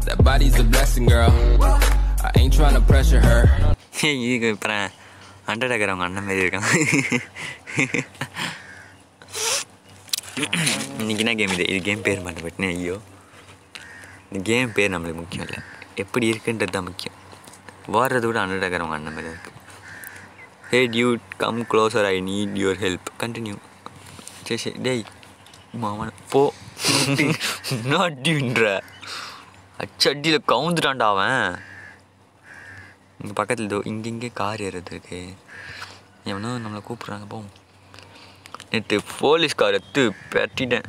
That body's a blessing, girl. I ain't trying to pressure her. இதுக்கு அப்புறம் Undertaker அவங்க அண்ணன் மாரி இருக்கான் இன்னைக்கு என்ன கேம் இது இது கேம் பேர் மாட்டேன் பட்னே ஐயோ இந்த கேம் பேர் நம்மளுக்கு முக்கியம் இல்லை எப்படி இருக்குன்றது தான் முக்கியம் வாடுறத விட அண்டர்டேக்கர் அவங்க அண்ணன் மாரி இருக்கு hey dude come closer I need your help continue சரி சரி டேய் மாமன் போ நாட் டியூன்ற அச்சு அடியில் கவுந்துட்டான்டா அவன் இங்கே பக்கத்தில் இதோ இங்கே இங்கே கார் ஏறது இருக்கு எவனோ நம்மளை கூப்பிட்றாங்க போவோம் நேற்று போலீஸ் கார் எடுத்து பெட்டிட்டேன்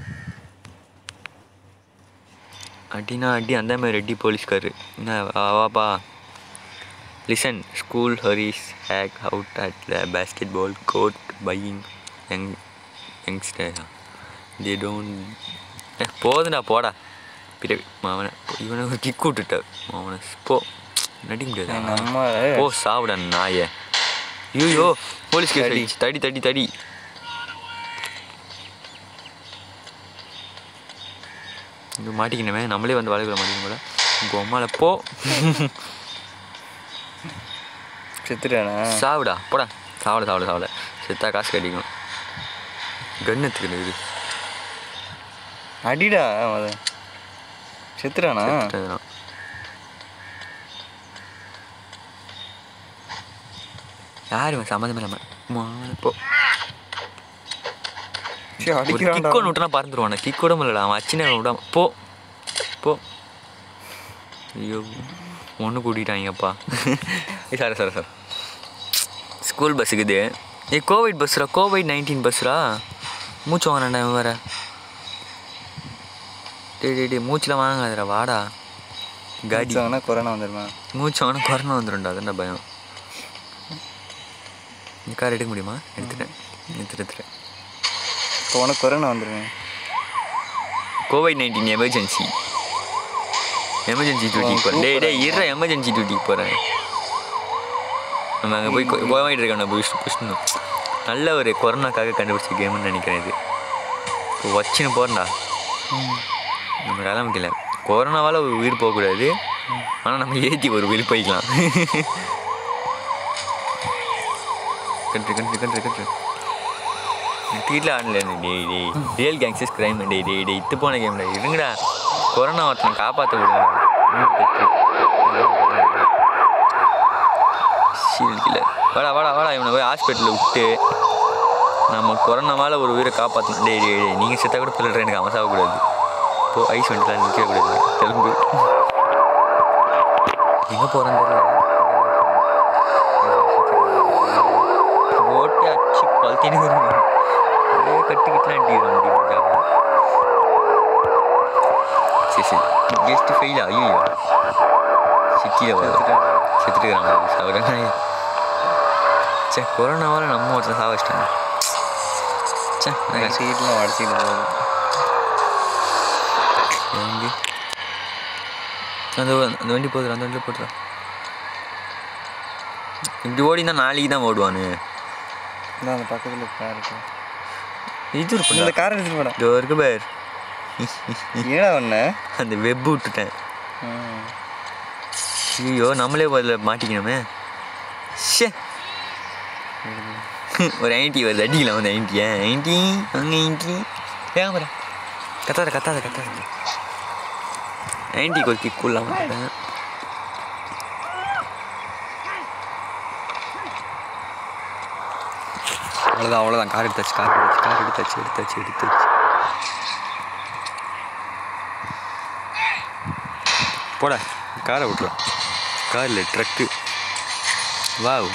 அடினா அடி அந்த மாதிரி ரெட்டி போலீஸ்காரு என்ன வா- வாப்பா listen school Harris hack out at the basketball court buying young youngster the don't a போதுடா போடா பிறகு மாவனை இவனை ஒரு கிக் விட்டுட்டார் மாவனை போ நடிக்க முடியாது நம்ம ஓ சாப்பிட நாய ஐயோ போலீஸ் கேஸ் தடி. ஆயிடுச்சு. தடி தடி தடி இங்கே மாட்டிக்கணுமே நம்மளே வந்து வலைக்குள்ள மாட்டிக்கணும் போல பொம்மால போ செத்துட்டானா சாப்பிடா போடா சாப்பிட சாப்பிட சாப்பிட செத்தா காசு கட்டிக்கும் கன் எடுத்துக்கணும் இது அடிடா அவன் செத்துட்டானா செத்துட்டதுதான். யார் இவன் சம்மந்தமே இல்லாமல் மாலை போ சரி ஒரு அடிக்கிறான்டா கிக் ஒன்று விட்டுனா பறந்துருவான் கிக் கூட முடியல அவன் அச்சின விடாம போ போ ஐயோ ஒன்று கூட்டிட்டாங்கப்பா சார் சார் சார் ஸ்கூல் பஸ்ஸுக்கு இது ஏ கோவிட் பஸ்ஸுரா கோவிட் நைன்டீன் பஸ்ஸுரா மூச்சு வாங்கினேன்டா இவன் வேற டேய் டேய் டேய் மூச்சில் வாங்காதடா வாடா காடி அடிச்சாங்கன்னா கொரோனா வந்துருமா மூச்சு வாங்கினா கொரோனா வந்துடும்டா அதுண்டா பயம் நீ கார் எடுக்க முடியுமா எடுத்துட்டேன் எடுத்துட்டு எடுத்துட்டேன் இப்போ உனக்கு கொரோனா வந்துருவேன் கோவிட் நைன்டீன் எமர்ஜென்சி எமர்ஜென்சி டியூட்டிக்கு போகிறேன் டேய் டேய் இருற எமர்ஜென்சி டியூட்டிக்கு போகிறேன் நம்ம அங்கே போய் கொ- போயிட்டு இருக்கோம் புஷ் புஷ்ணும் நல்ல ஒரு கொரோனாக்காக கண்டுபிடிச்ச கேம்னு நினைக்கிறேன் இது இப்போ வச்சுன்னு போகிறேன்டா நம்ம வேலை முடியல கொரோனாவால் ஒரு உயிர் போகக்கூடாது ஆனால் நம்ம ஏற்றி ஒரு உயிர் போய்க்கலாம் கண்ட்ரி கண்ட்ரி கண்ட்ரி கண்ட்ரி வீட்டில் ஆடல டேய் டேய் ரியல் கேங்ஸஸ் கிரைம் டேய் டேய் டேய் இத்து போன கேம்டா இருங்கடா கொரோனா ஒருத்தனை காப்பாற்ற விடுங்கடா சீரியல் கில்லர் வாடா வாடா வாடா இவனை போய் ஹாஸ்பிட்டலில் விட்டு நம்ம கொரோனாவால் ஒரு உயிரை காப்பாற்றணும் டேய் டேய் டேய் நீங்கள் செத்தா கூட பிள்ளை எனக்கு அவன் சாகக்கூடாது இப்போ ஐஸ் வந்துட்டு நிற்கக்கூடாது தெலுங்கு எங்கே போகிறேன்னு தெரியல ஓட்டி அச்சு கொளுத்தின்னு வருவாங்க அப்படியே கட்டிக்கிட்டுலாம் அடிக்கிறோம் வண்டி முடிஞ்சாங்க சரி சரி கெஸ்ட் ஃபெயில் ஐயோ சிக்கியில் செத்துட்டுக்கிறாங்க சாப்பிட்றாங்க சே கொரோனாவால் நம்ம ஒருத்தர் சாவ வச்சிட்டாங்க சே சீட்லாம் உடச்சிட்டு போகுது எங்கே அந்த அந்த வண்டி போதும் அந்த வண்டியில் போட்டுறா இப்படி ஓடினா நாளைக்கு தான் ஓடுவானு இந்த அந்த பக்கத்தில் கார் இருக்கு இது இந்த இருக்கும் கார் எடுத்துட்டு போடா இதோ இருக்கு பேர் ஏடா ஒன்று அந்த வெப் விட்டுட்டேன் ஐயோ நம்மளே அதில் மாட்டிக்கணுமே ஷே ஒரு ஐன்டி வருது அடிக்கலாம் வந்து ஐன்டி ஐன்டி அங்கே ஐன்டி ஏன் போகிறேன் கத்தாத கத்தாத கத்தாத ஐன்டிக்கு ஒரு கிக் உள்ள வந்துட்டேன் அவ்வளோதான் அவ்வளோதான் கார் எடுத்தாச்சு கார் எடுத்தாச்சு கார் எடுத்தாச்சு எடுத்தாச்சு எடுத்தாச்சு போடா காரை விட்டுலாம் காரில் ட்ரக்கு வாவ்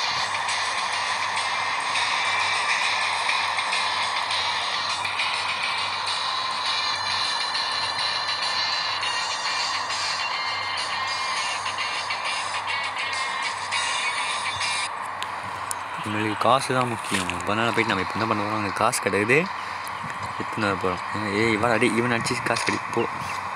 நம்மளுக்கு காசு தான் முக்கியம் அதனால் போயிட்டு நம்ம இப்போ என்ன பண்ண போகிறோம் அங்கே காசு கிடையாது எடுத்துன்னு வர போகிறோம் ஏய் இவன் அடி இவன் அடிச்சு காசு கிடைக்கு போ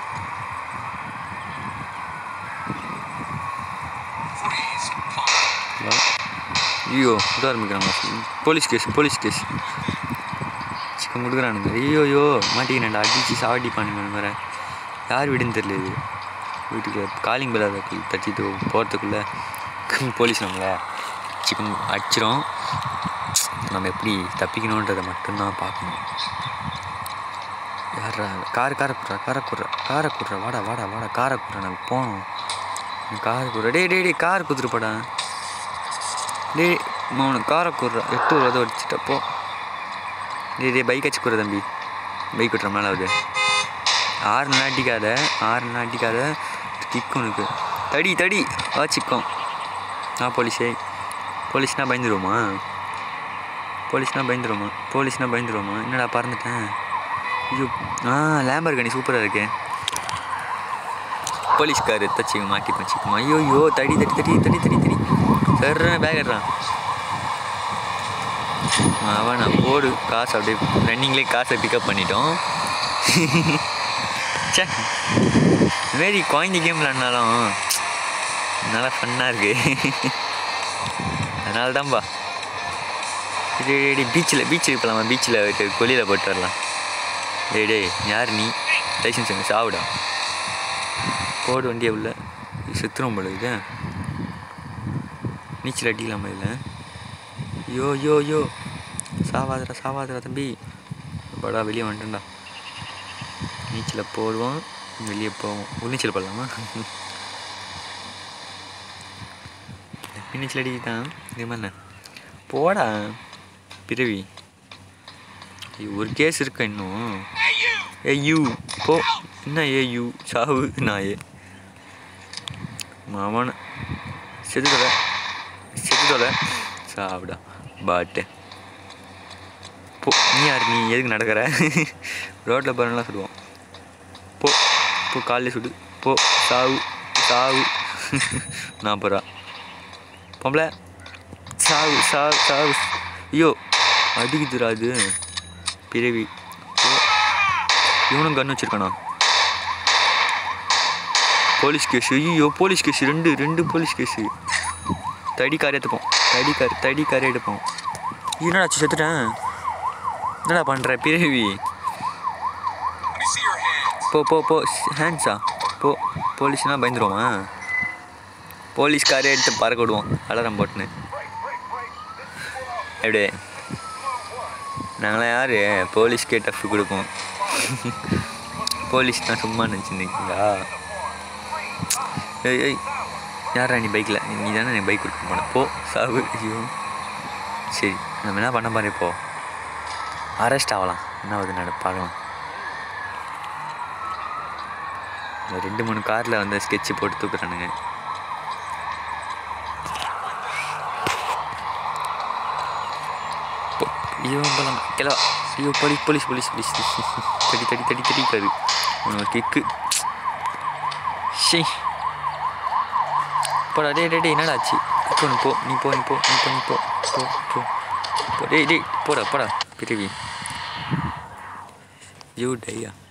வா. ஐயோ விட ஆரம்பிக்கிறாங்க police case police case chicken கொடுக்குறானுங்க ஐயோ ஐயோ மாட்டிக்கினேன்டா அடிச்சு சாவடிப்பானுங்க வேற யார் வீடுன்னு தெரியல இது வீட்டுக்குள்ளே காலிங் பெல் அதை தட்டிட்டு போகிறதுக்குள்ளே போலீஸ் நம்மளை சிக்கன் அடிச்சிரும் நம்ம எப்படி தப்பிக்கணுன்றதை மட்டும்தான் பார்க்கணும் யாரா கார் காரை குடுறா காரை குடுறா காரை குடுறா வாடா வாடா வாடா காரை குடுறா நாங்கள் போகணும் கார் குடுறா டேய் டேய் டேய் கார் குத்துருப்பாடா டேய் மௌன காரை குடுறா எட்டு வருவதை வச்சுட்டப்போ டேய் டேய் பைக் வச்சு குடுற தம்பி பைக் விட்டுற மேலே ஆகுது ஆறு நாட்டிக்காத ஆறு நாட்டிக்காத கிக்கும் உனக்கு தடி தடி வாச்சிக்கும் ஆ போலீஸே போலீஸ்னா பயந்துருவோமா போலீஸ்னா பயந்துருவோமா போலீஸ்னா பயந்துருவோமா என்னடா பறந்துட்டேன் ஐயோ ஆ லேம்பர் கனி சூப்பராக இருக்கு போலீஸ்கார் தச்சு மாட்டி வச்சுக்குமா ஐயோ ஐயோ தடி தடி தடி தடி தடி தடி சர்றேன் பேக் எடுறான் அவன் நான் போடு காசு அப்படியே ரன்னிங்லேயே காசை பிக்கப் பண்ணிட்டோம் சே இதுமாரி குழந்தை கேம் விளாட்னாலும் நல்லா ஃபன்னாக இருக்கு அதனால தான்பா டேய் பீச்சில் பீச்சுக்கு போகலாமா பீச்சில் கொல்லியில் போட்டு வரலாம் டேய் டேய் யார் நீ லைசன்ஸ் எங்க சாவுடா போடு வண்டியை உள்ள செத்துரும் போல இது நீச்சல் அடிக்கலாமா இல்லை யோ யோ யோ சாவாதரா சாவாதரா தம்பி படா வெளியே வந்துட்டேன்டா நீச்சலை போடுவோம் வெளியே போவோம் உள்நீச்சல் போடலாமா நீச்சல் அடிக்கிட்டான் இதே மாதிரி போடா பிறவி ஐயோ, ஒரு கேஸ் இருக்கா இன்னும் ஏ யூ போ என்ன ஏ யூ சாவு நாயே மாமன செத்து தொலை செத்து தொலை சாவுடா பாட்டு போ நீ யார் நீ எதுக்கு நடக்கிற ரோட்டில் போகிறலாம் சுடுவோம் போ போ காலையில் சுடு போ சாவு சாவு நாற்பது ரூபா பொம்பளை சாவு சாவு சாவு ஐயோ அடிக்குதுடா இது பிறவி போ. இவனும் கன் வச்சிருக்கானா போலீஸ் கேஸ் ஐயோ போலீஸ் கேஸ் ரெண்டு ரெண்டு போலீஸ் கேஸு தடி கார் எடுத்துப்போம் தடி கார் தடி கார் எடுப்போம் என்னடா ஆச்சு, செத்துட்டேன் என்னடா பண்ணுற பிறவி போ போ போ ஹேண்ட்ஸா போ போலீஸ்னால் பயந்துருவோமா போலீஸ் காரே எடுத்து பறக்க விடுவோம் அலாரம் போட்டுன்னு எப்படி நாங்களாம் யார் போலீஸ்க்கே டஃப் கொடுப்போம் போலீஸ் தான் சும்மா நினச்சிருந்தீங்களா ஏய் ஏய் யாரா நீ பைக்கில் நீ தானே நீ பைக் கொடுக்க போன போ சாவு ஐயோ சரி நம்ம என்ன பண்ண பாரு இப்போ அரெஸ்ட் ஆகலாம் என்ன ஆகுது நட பார்க்கலாம் இந்த ரெண்டு மூணு காரில் வந்து ஸ்கெட்சு போட்டு தூக்குறானுங்க போ- ஐயோ போலாம் கிளவா ஐயோ போலீஸ் போலீஸ் போலீஸ் போலீஸ் தடி தடி தடி தடிக்காரு உனக்கு கிக்கு ஷே போடா டேய் டேய் டேய் என்னடா ஆச்சு கிக்கு ஒன்று போ நீ போ நீ போ நீ போ நீ போ போ போ போ டேய் டேய் போடா போடா பிரிவி யூ டையா